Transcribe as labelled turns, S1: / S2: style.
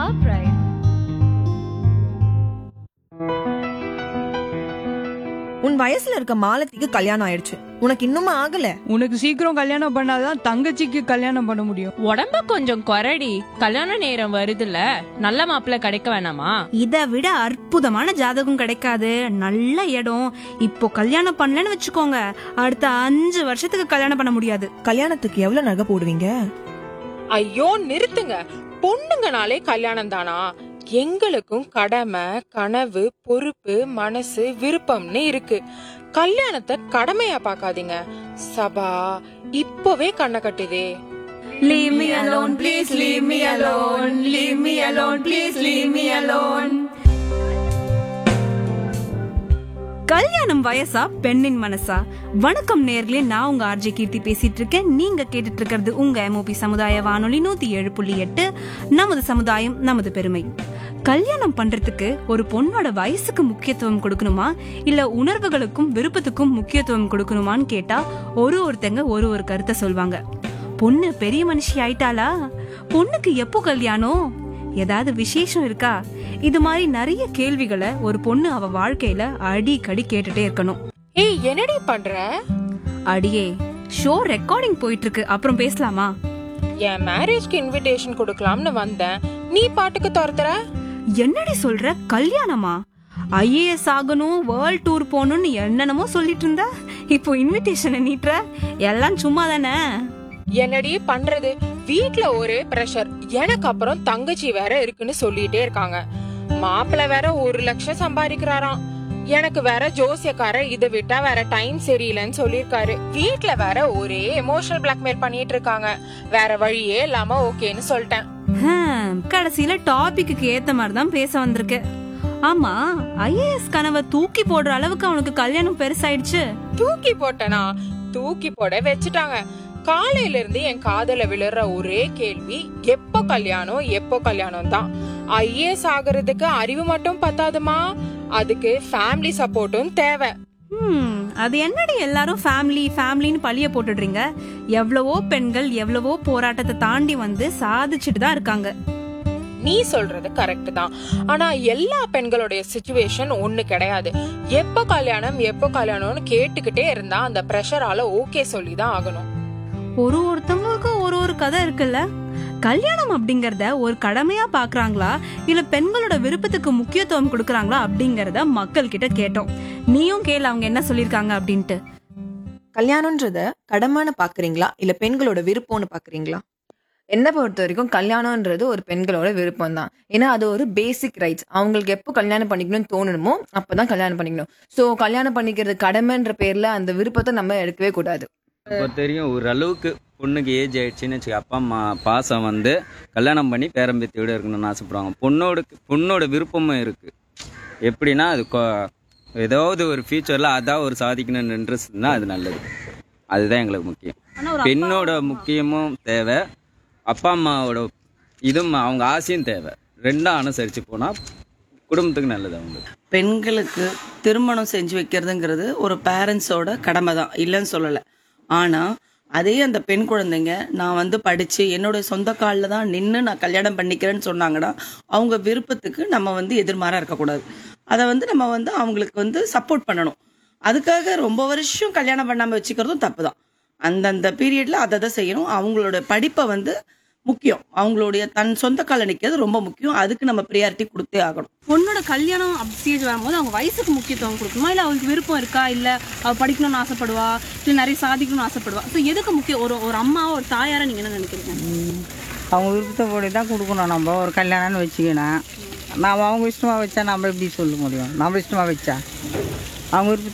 S1: your pride.
S2: உன் வயசுல இருக்க மாலத்திக்கு கல்யாணம் ஆயிடுச்சு உனக்கு இன்னுமா ஆகல
S3: உனக்கு சீக்கிரம் கல்யாணம் பண்ணாதான் தங்கச்சிக்கு கல்யாணம் பண்ண முடியும்
S4: உடம்ப கொஞ்சம் குறடி கல்யாண நேரம் வருதுல்ல நல்ல மாப்பிள்ளை கிடைக்க வேணாமா
S5: இதை விட அற்புதமான ஜாதகம் கிடைக்காது நல்ல இடம் இப்போ கல்யாணம் பண்ணலன்னு வச்சுக்கோங்க அடுத்த அஞ்சு வருஷத்துக்கு கல்யாணம் பண்ண முடியாது
S2: கல்யாணத்துக்கு எவ்வளவு நகை போடுவீங்க
S6: ஐயோ நிறுத்துங்க பொண்ணுங்கனாலே கல்யாணம் தானா எங்களுக்கும் கடமை கனவு பொறுப்பு மனசு விருப்பம்னு இருக்கு கல்யாணத்தை கடமையா பார்க்காதீங்க சபா இப்பவே கண்ணை கட்டுதே
S5: Leave me alone, please leave me alone. Leave me alone, please leave me alone. கல்யாணம் வயசா பெண்ணின் மனசா வணக்கம் நேர்களே நான் உங்க ஆர்ஜே கீர்த்தி பேசிட்டு இருக்கேன் நீங்க கேட்டுட்டு இருக்கிறது உங்க எம்ஓபி சமுதாய வானொலி நூத்தி ஏழு புள்ளி எட்டு நமது சமுதாயம் நமது பெருமை கல்யாணம் பண்றதுக்கு ஒரு பொண்ணோட வயசுக்கு முக்கியத்துவம் கொடுக்கணுமா இல்ல உணர்வுகளுக்கும் விருப்பத்துக்கும் முக்கியத்துவம் கொடுக்கணுமான்னு கேட்டா ஒரு ஒருத்தங்க ஒரு ஒரு கருத்தை சொல்வாங்க பொண்ணு பெரிய மனுஷி ஆயிட்டாளா பொண்ணுக்கு எப்போ கல்யாணம் ஏதாவது விசேஷம் இருக்கா இது மாதிரி நிறைய கேள்விகளை ஒரு பொண்ணு அவ வாழ்க்கையில அடிக்கடி கேட்டுட்டே இருக்கணும்
S6: ஏய் என்னடி பண்ற
S5: அடியே ஷோ ரெக்கார்டிங் போயிட்டு இருக்கு அப்புறம் பேசலாமா
S6: என் மேரேஜ்க்கு இன்விடேஷன் கொடுக்கலாம்னு வந்தேன் நீ பாட்டுக்கு துரத்துற
S5: என்னடி சொல்ற கல்யாணமா ஐஏஎஸ் ஆகணும் வேர்ல்ட் டூர் போகணும்னு என்னென்னமோ சொல்லிட்டு இருந்த இப்போ இன்விடேஷனை நீட்டுற எல்லாம் சும்மா தானே
S6: என்னடி பண்றது வீட்ல ஒரே பிரஷர் எனக்கு அப்புறம் தங்கச்சி வேற இருக்குன்னு சொல்லிட்டே இருக்காங்க மாப்பிள்ளை வேற ஒரு லட்சம் சம்பாதிக்கிறாராம் எனக்கு வேற ஜோசியக்காரர் இதை விட்டா வேற டைம் சரியில்லைன்னு சொல்லியிருக்காரு வீட்ல வேற ஒரே எமோஷனல் பிளாக்மெயில் பண்ணிட்டு இருக்காங்க வேற வழியே இல்லாம ஓகேன்னு சொல்லிட்டேன்
S5: ஹம், கடைசியில டாபிக்கு ஏத்த மாதிரி தான் பேச வந்திருக்கு ஆமா ஐஏஎஸ் கனவை தூக்கி போடுற அளவுக்கு அவனுக்கு கல்யாணம் பெருசாயிடுச்சு
S6: தூக்கி போட்டனா தூக்கி போட வச்சுட்டாங்க காலையில இருந்து என் காதல விழுற ஒரே கேள்வி எப்போ கல்யாணம் எப்போ கல்யாணம் தான் ஐஏஎஸ் ஆகுறதுக்கு அறிவு மட்டும் பத்தாதுமா அதுக்கு ஃபேமிலி சப்போர்ட்டும் தேவை
S5: ஹம், அது என்னடி எல்லாரும் ஃபேமிலி ஃபேமிலின்னு பழிய போட்டுடுறீங்க எவ்வளவோ பெண்கள் எவ்வளவோ போராட்டத்தை தாண்டி வந்து சாதிச்சுட்டு தான் இருக்காங்க
S6: நீ சொல்றது கரெக்ட் தான் ஆனா எல்லா பெண்களுடைய சுச்சுவேஷன் ஒண்ணு கிடையாது எப்போ கல்யாணம் எப்போ கல்யாணம்னு கேட்டுக்கிட்டே இருந்தா அந்த பிரஷரால ஓகே சொல்லி தான் ஆகணும்
S5: ஒரு ஒருத்தவங்களுக்கும் ஒரு ஒரு கதை இருக்குல்ல கல்யாணம் அப்படிங்கறத ஒரு கடமையா பாக்குறாங்களா இல்ல பெண்களோட விருப்பத்துக்கு முக்கியத்துவம் கொடுக்கறாங்களா அப்படிங்கறத மக்கள் கிட்ட கேட்டோம் நீயும் கேளு அவங்க என்ன சொல்லிருக்காங்க அப்படின்ட்டு
S2: கல்யாணம்ன்றத கடமைன்னு பாக்குறீங்களா இல்ல பெண்களோட விருப்பம்னு பாக்குறீங்களா என்னை பொறுத்த வரைக்கும் கல்யாணம்ன்றது ஒரு பெண்களோட விருப்பம் தான் ஏன்னா அது ஒரு பேசிக் ரைட்ஸ் அவங்களுக்கு எப்போ கல்யாணம் பண்ணிக்கணும்னு தோணணுமோ அப்பதான் கல்யாணம் பண்ணிக்கணும் ஸோ கல்யாணம் பண்ணிக்கிறது கடமைன்ற பேர்ல அந்த விருப்பத்தை நம்ம எடுக்கவே கூடாது
S7: பொறுத்த வரைக்கும் ஓரளவுக்கு பொண்ணுக்கு ஏஜ் ஆயிடுச்சுன்னு வச்சுக்க அப்பா அம்மா பாசம் வந்து கல்யாணம் பண்ணி பேரம்பேத்தியோட இருக்கணும்னு ஆசைப்படுவாங்க பொண்ணோட பொண்ணோட விருப்பமும் இருக்கு எப்படின்னா அது கொ- ஏதாவது ஒரு ஃபியூச்சரில் அதான் ஒரு சாதிக்கணும்னு இன்ட்ரெஸ்ட் இருந்தால் அது நல்லது அதுதான் எங்களுக்கு முக்கியம் பெண்ணோட முக்கியமும் தேவை அப்பா அம்மாவோட இதுவும் அவங்க ஆசையும் தேவை ரெண்டும் அனுசரித்து போனால் குடும்பத்துக்கு நல்லது அவங்களுக்கு
S8: பெண்களுக்கு திருமணம் செஞ்சு வைக்கிறதுங்கிறது ஒரு பேரண்ட்ஸோட கடமை தான் இல்லைன்னு சொல்லலை ஆனால் அதே அந்த பெண் குழந்தைங்க நான் வந்து படித்து என்னோட சொந்த காலில் தான் நின்று நான் கல்யாணம் பண்ணிக்கிறேன்னு சொன்னாங்கன்னா அவங்க விருப்பத்துக்கு நம்ம வந்து எதிர்மாறாக இருக்கக்கூடாது அதை வந்து நம்ம வந்து அவங்களுக்கு வந்து சப்போர்ட் பண்ணணும் அதுக்காக ரொம்ப வருஷம் கல்யாணம் பண்ணாமல் வச்சுக்கிறதும் தப்பு தான் அந்தந்த பீரியடில் அதை தான் செய்யணும் அவங்களோட படிப்பை வந்து முக்கியம் அவங்களுடைய தன் சொந்த கால நிற்கிறது ரொம்ப முக்கியம் அதுக்கு நம்ம ப்ரியாரிட்டி கொடுத்தே ஆகணும்
S5: பொண்ணோட கல்யாணம் ஸ்டேஜ் வரும்போது அவங்க வயசுக்கு முக்கியத்துவம் கொடுக்கணுமா இல்ல அவங்களுக்கு விருப்பம் இருக்கா இல்ல அவ படிக்கணும்னு ஆசைப்படுவா இல்ல நிறைய சாதிக்கணும்னு ஆசைப்படுவா ஸோ எதுக்கு முக்கியம் ஒரு ஒரு அம்மாவோ ஒரு தாயாரா நீங்க என்ன நினைக்கிறீங்க
S9: அவங்க விருப்பத்தோடு தான் கொடுக்கணும் நம்ம ஒரு கல்யாணம்னு வச்சுக்கணும் நாம் அவங்க இஷ்டமாக வச்சா நம்ம எப்படி சொல்ல முடியும் நம்ம இஷ்டமாக வச்சா அவங்க விருப்ப